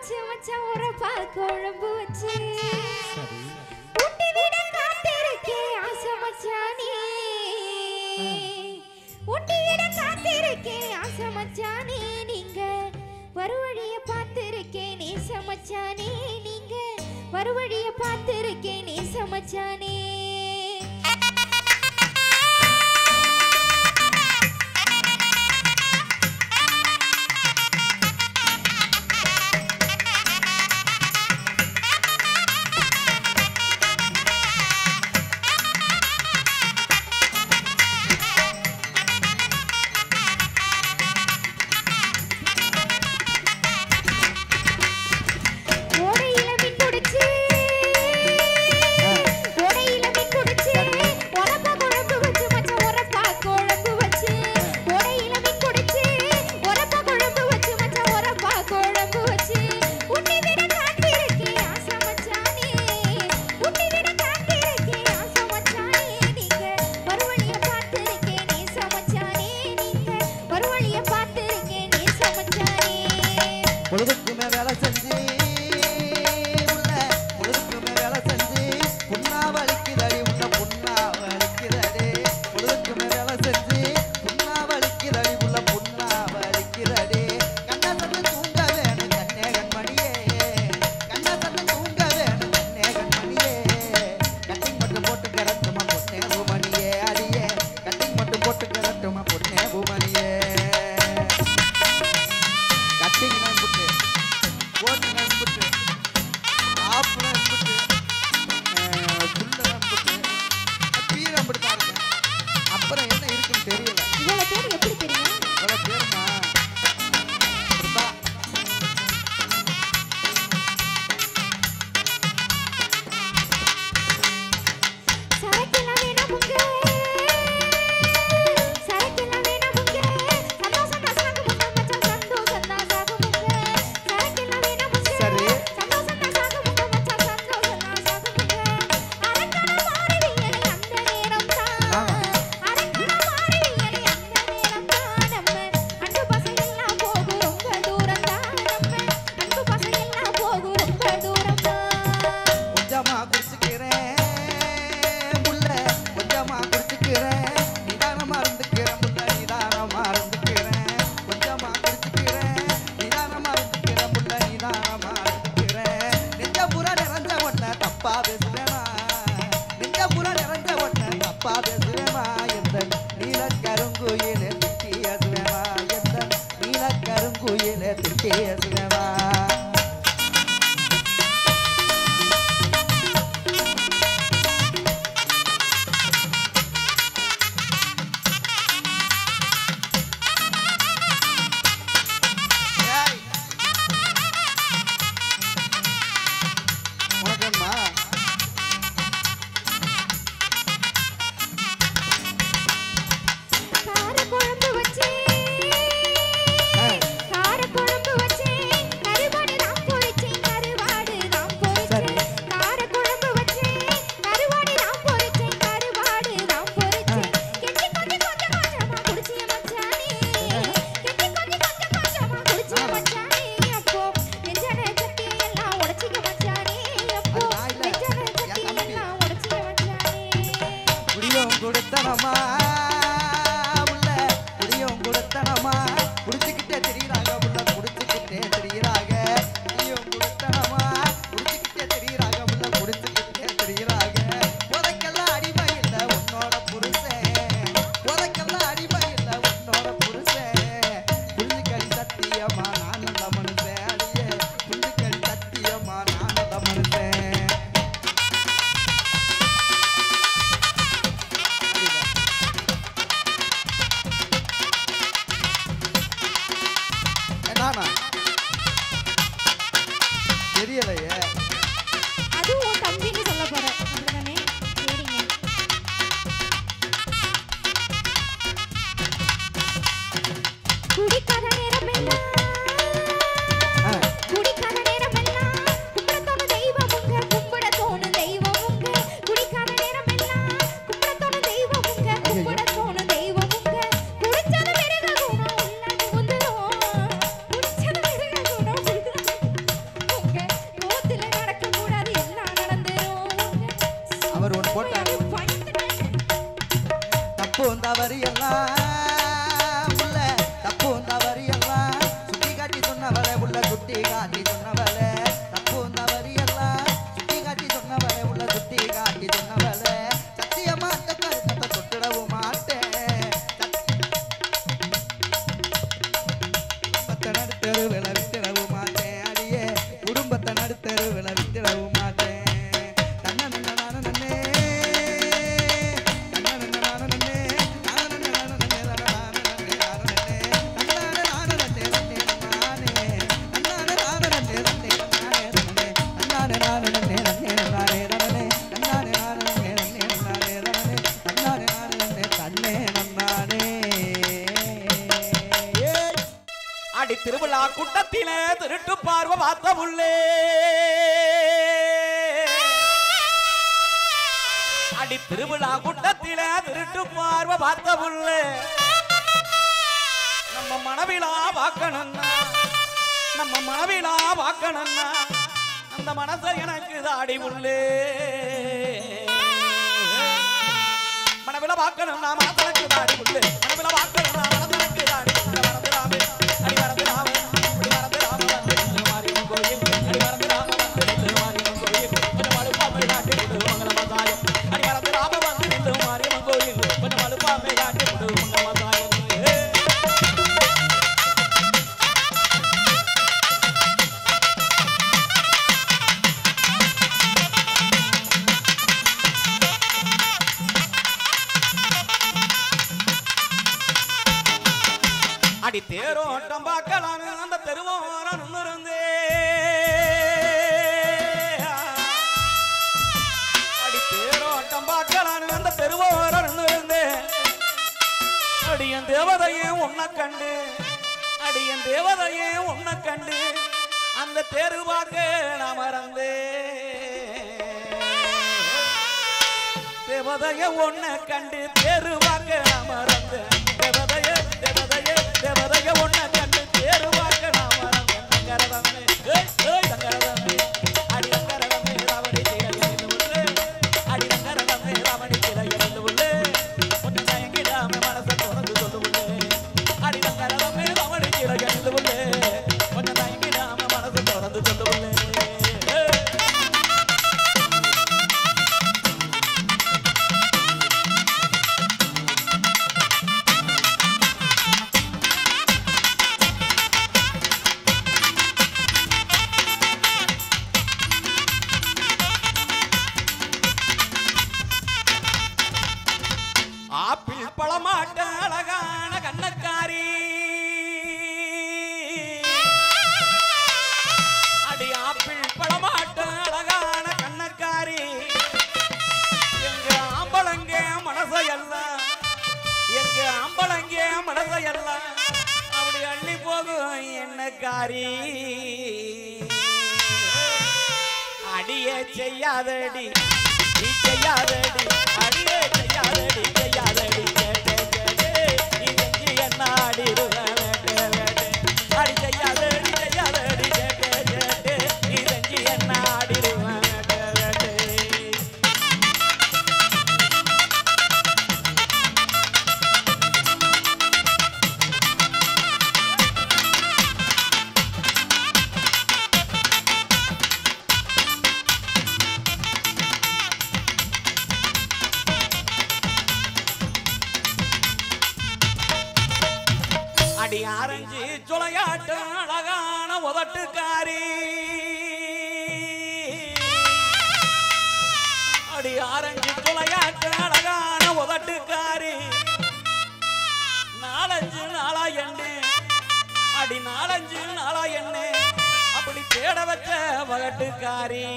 வச்சு மச்சான் உரப்பா குழம்பு வச்சு சரி ஊட்டி விட காத்திருக்கேன் ஆசை மச்சானே ஊட்டி விட காத்திருக்கேன் ஆசை மச்சானே நீங்க வருவழிய பார்த்திருக்கேன் நேச மச்சானே நீங்க வருவழிய பார்த்திருக்கேன் நேச மச்சானே ஓடையில மீன் பிடிச்சு ஓடையில மீன் பிடிச்சு உரப்பா குழம்பு வச்சு மச்சான் உரப்பா குழம்பு வச்சு ஓடையில மீன் பிடிச்சு உரப்பா குழம்பு வச்சு மச்சான் உரப்பா குழம்பு வச்சு உன்னை விட காத்திருக்கேன் ஆசை மச்சானே உன்னை விட காத்திருக்கேன் ஆசை மச்சானே நீங்க வருவழிய பார்த்திருக்கேன் நேச மச்சானே நீங்க வருவழிய பார்த்திருக்கேன் நேச மச்சானே பொழுதுக்குமே வேலை செஞ்சு உள்ள பொழுதுக்குமே வேலை செஞ்சு புண்ணா வலிக்குதடி உள்ள புண்ணா வலிக்குதடி பொழுதுக்குமே வேலை செஞ்சு புண்ணா வலிக்குதடி உள்ள புண்ணா வலிக்குதடி கண்ணா தந்து தூங்க வேணும் கண்ணே கண்மணியே கண்ணா தந்து தூங்க வேணும் கண்ணே கண்மணியே கட்டிங் மட்டும் போட்டு கிடட்டுமா பொண்ணே பூமணியே அடியே கட்டிங் மட்டும் போட்டு கிடட்டுமா பொண்ணே பூமணியே கட்டிங் நான் புட்டு போட்டு நான் புட்டு ஆப்பு நான் புட்டு புல்ல நான் புட்டு பீரம் புட்டு பாருங்க அப்புறம் என்ன இருக்குன்னு தெரியல இவ்வளவு பேர் எப்படி தெரியும் இவ்வளோ பேருமா இப்படித்தான் சரக்கெல்லாம் வேணாமுங்க சரக்கெல்லாம் வேணாமுங்க சந்தோஷம் தான் சாகுமுங்க மச்சான் சந்தோஷம் தான் சாகுமுங்க சரக்கெல்லாம் வேணாமுங்க சரி. சந்தோஷம் தான் சாகுமுங்க மச்சான் சந்தோஷம் தான் சாகுமுங்க அரக்கண மாறுவியலை அந்த நேரம் தான் ஆமா. அரக்கண மாறுவியலை அந்த நேரம் தான் நம்ம அன்பு பசங்கெல்லாம் போகும் ரொம்ப தூரம் தான் நம்ம அன்பு பசங்கெல்லாம் போகும் ரொம்ப தூரம் தான் கொஞ்சமா குடிச்சுக்கிறேன் புள்ள கொஞ்சமா குடிச்சுக்கிறேன் நிதானமா இருந்துக்கிறேன் புள்ள நிதானமா இருந்துக்கிறேன் கொஞ்சமா குடிச்சுக்கிறேன் நிதானமா இருந்துக்கிறேன் புள்ள நிதானமா இருந்துக்கிறேன் நெஞ்ச புற நிறைஞ்ச ஒன்ன தப்பா பேசுவேனா நெஞ்ச புற நிறைஞ்ச ஒன்ன தப்பா பேசுவேனா எந்த நீல கருங்குயிலே திட்டி ஏசுவேனா எந்த நீல கருங்குயிலே திட்டி ஏசுவேனா ஏய். உனக்கும்மா கார குழம்பு வச்சே ஆ. கார குழம்பு வச்சே கருவாடு நான் பொரிச்சேன் கருவாடு நான் பொரிச்சேன் சரி. கார குழம்பு வச்சே கருவாடு நான் பொரிச்சேன் கருவாடு நான் பொரிச்சேன் கெட்டி கொஞ்சம் கொஞ்சம் கொஞ்சமா குடிச்சிய மச்சானே கெட்டி கொஞ்சம் கொஞ்சம் கொஞ்சமா குடிச்சிய ஆமா. மச்சானே அப்போ நெஞ்சன சட்டி எல்லாம் உடைச்சிக்க மச்சானே அப்போ அது நான் இல்ல. நெஞ்சன என் சட்டி தம்பி. எல்லாம் உடைச்சிக்க மச்சானே குடியும் கொடுத்தனமா உள்ள குடியும் கொடுத்தனமா குடிச்சுக்கிட்டே தெரியுறாங்க உள்ள குடிச்சுக்கிட்டே தெரியுறாங்க குடியும் கொடுத்தனமா குடிச்சுக்கிட்டே தெரியுறாங்க உள்ள குடிச்சுக்கிட்டே தெரியுறாங்க உதைக்கெல்லாம் அடிமை இல்லை உன்னோட புருஷன் உதைக்கெல்லாம் அடிமை இல்லை உன்னோட புருஷன் புரிஞ்சுக்கடி சத்தியமா நான் நல்ல மனுஷன் அடியே புரிஞ்சுக்கடி சத்தியமா நான் நல்ல மனுஷன் நானா தெரியலையே அதுவும் உன் தம்பின்னு சொல்ல போறேன் அப்படிதானே சரிங்க குடிக்காத நேரமெல்லாம் ஆ, குடிக்காத நேரமெல்லாம் கும்பிட தோணும் தெய்வம் உங்க கும்பிட தோணும் தெய்வம் உங்க குடிக்காத நேரமெல்லாம் கும்பிட தோணும் தெய்வம் உங்க கும்பிட தோணும் தெய்வம் உங்க குடிச்சது மிருக குணம் உள்ள புகுந்துரும் குடிச்சது மிருக குணம் உள்ள திருவிழா கூட்டத்தில திருட்டு பார்வை பார்த்த புள்ளே அடி திருவிழா கூட்டத்தில திருட்டு பார்வை பார்த்த புள்ளே நம்ம மனவிழா பார்க்கணும்னா நம்ம மனவிழா பார்க்கணும்னா அந்த மனசை எனக்கு தாடி உள்ளே மனவில பார்க்கணும்னா மனசனுக்கு தாடி உள்ளே மனவில பார்க்கணும்னா மனசனுக்கு தாடி உள்ளே மறந்துடாமே அடி மறந்துடாமே அடி மறந்துடாம வந்து நில்லு மாரியம்மன் கோயில் அடி மறந்துடாம வந்து நில்லு மாரியம்மன் கோயில் கொஞ்சம் அழுப்பாமை காட்டி விடு மங்கள மசாயம் அடி மறந்துடாம வந்து நில்லு மாரியம்மன் கோயில் கொஞ்சம் அழுப்பாமை காட்டி விடு மங்கள மசாயம் அடி தேரோட்டம் பார்க்கலான்னு அந்த தெருவோரம் நின்னுருந்தே அடி தேரோட்டம் பார்க்கலான்னு அந்த தெருவோரம் நின்னுருந்தே அடியன் தேவதையே உன்னை கண்டு அடியன் தேவதையே உன்னை கண்டு அந்த தேரு பார்க்க நான் மறந்தே தேவதைய ஒன்ன கண்டு தேரு பார்க்க நான் மறந்தேன் தேவதைய தேவதைய தேவதைய ஒன்ன கண்டு தேரு பார்க்க நான் மறந்தேன் தங்கரதமே ஏய் ஏய் தங்கரதமே அடி தங்கரதமே ராவணி திரையிலிருந்து உள்ளே அடி தங்கரதமே ராவணி திரையிலிருந்து உள்ளே உன்னை தயங்கிடாம மனசை திறந்து சொல்லு உள்ளே அடி தங்கரதமே ராவணி திரையிலிருந்து உள்ளே உன்னை தயங்கிடாம மனசை திறந்து சொல்லு உள்ளே ஏய் ஆப்பிள் பழமாட்ட அழகான கண்ணக்காரி அடி ஆப்பிள் பழமாட்ட அழகான கண்ணக்காரி எங்க ஆம்பளங்க மனசையெல்லாம் எங்க ஆம்பளங்க மனசையெல்லாம் அப்படி அள்ளி போகும் என்னக்காரி அடியே செய்யாதடி நீ செய்யாதடி அடியே செய்யாதடி செய்யாதடி கேட்டே கேட்டே நீ செஞ்சு என்ன ஆடிடுவ வேட்டே வேட்டே அடி செய்யாதடி செய்யாதடி கேட்டே கேட்டே நீ செஞ்சு என்ன ஆடிடுவ வேட்டே வேட்டே அடி ஆரஞ்சு சுளையாட்டு அழகான உதட்டுக்காரி அடி ஆரஞ்சு சுளையாட்டு அழகான உதட்டுக்காரி நாலஞ்சு நாளா எண்ணு அடி நாலஞ்சு நாளா எண்ணு அப்படி தேட வச்ச வகட்டுக்காரி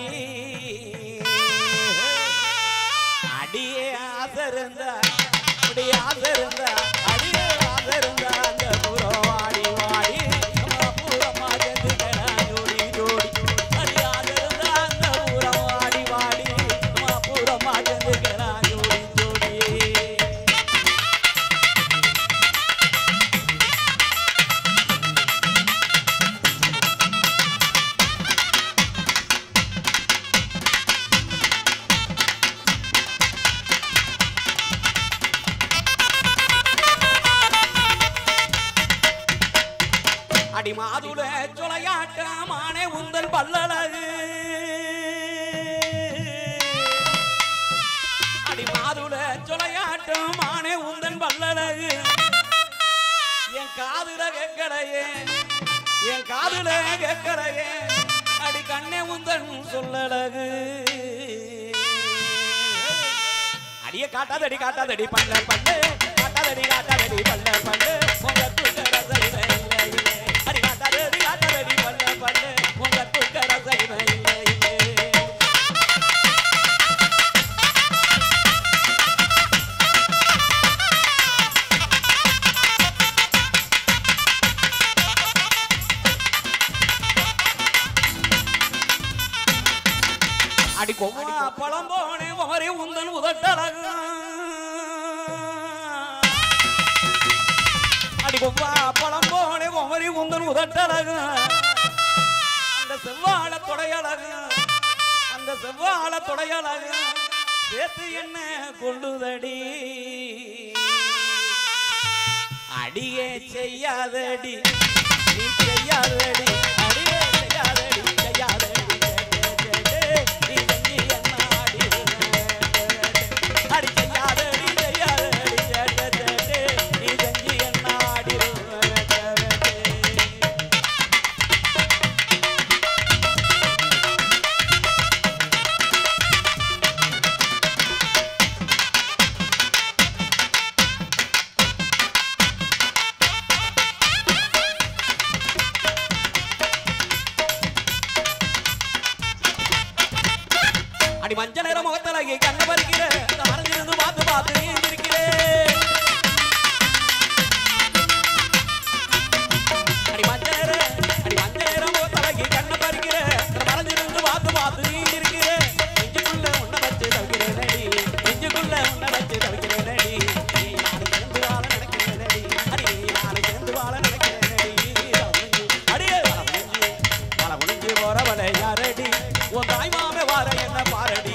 அடியே ஆசை இருந்தா அப்படி ஆசை இருந்தா அடியே ஆசை இருந்தா அந்த புறம் வாடி வாடி நம்ம பூரமா சேர்ந்துக்கலாம் ஜோடி ஜோடி அடி ஆசை இருந்தா அந்த புறம் வாடி வாடி நம்ம பூரமா சேர்ந்துக்கலாம் ஜோடி ஜோடி அடி மாதுள சுளையாட்ட மானே உந்தல் பல்லழகு அடி மாதுள சுளையாட்ட மானே உந்தன் பல்லழகு என் காதுல கேட்கலையே என் காதுல கேட்கலையே அடி கண்ணே உந்தன் சொல்லழகு அடிய காட்டாதடி காட்டாதடி பல்ல பல்லு காட்டாதடி காட்டாதடி பல்ல பல்லு உங்க தூக்க ரசையில இல்லை இல்லை அடி காட்டாதடி காட்டாதடி பல்ல பல்லு உங்க தூக்க ரசையில இல்லை இல்லை அடி கொவ்வா பழம் போனே குமரி உந்தன் உதட்டழகு அடி கொவ்வா பழம் போனே குமரி உந்தன் உதட்டழகு அந்த செவ்வாழ தொடையழகு அந்த செவ்வாழ தொடையழகு சேர்த்து என்ன கொள்ளுதடி அடியே செய்யாதடி நீ செய்யாதடி அடியே செய்யாதடி செய்யாதடி நீ செஞ்சு என்ன அடி அடி செய்யாதடி செய்யாதடி நீ செஞ்சு என்ன ஆடி அடி மஞ்சள் நிற முகத்துல கண்ண பறிக்கிற மறைஞ்சிருந்து பார்த்து பார்த்து நீ இருக்கிறே அடி மஞ்சள் நிற அடி மஞ்சள் நிற முகத்துல கண்ண பறிக்கிற மறைஞ்சிருந்து பார்த்து பார்த்து நீ இருக்கிறே நெஞ்சுக்குள்ள உன்னை வச்சு தவிக்கிறேன் நடி நெஞ்சுக்குள்ள உன்னை வச்சு தவிக்கிறேன் நடி நீ நாளை சேர்ந்து வாழ நினைக்கிறேன் நடி அடி நீ நாளை சேர்ந்து வாழ நினைக்கிறேன் நடி அடியே வள முடிஞ்சு வள முடிஞ்சு போறவளை யாரடி உன் தாய் மாமே வார என்ன பாரடி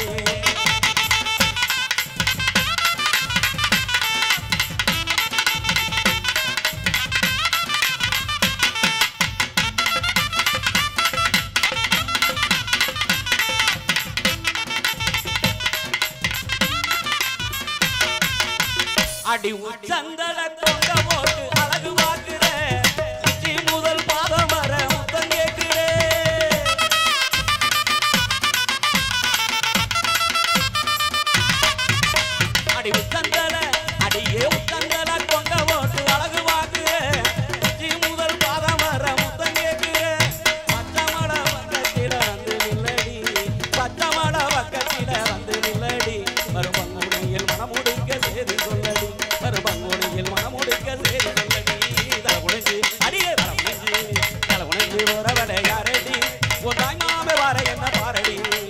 அடி உச்சந்தல தொங்க போட்டு அழகு பார்க்கிற உச்சி முதல் பாதம் வர முத்தம் கேட்கிறே அடி உச்சந்தல அடியே உச்சந்தல தொங்க போட்டு அழகு பார்க்கிற உச்சி முதல் பாதம் வர முத்தம் கேட்கிற பச்சை மட பக்கத்தில வந்து நில்லடி பச்சை மட பக்கத்தில வந்து நில்லடி மறுபங்குடியில் மனமுடிக்க சேரி சொல்லடி மறுபங்குடியில் மனமுடிக்க சேரி சொல்லடி தலை குடிஞ்சு அடியே தலை குடிஞ்சு தலை குடிஞ்சு போறவளை யாரடி உன் தாய் மாமே வார என்ன பாரடி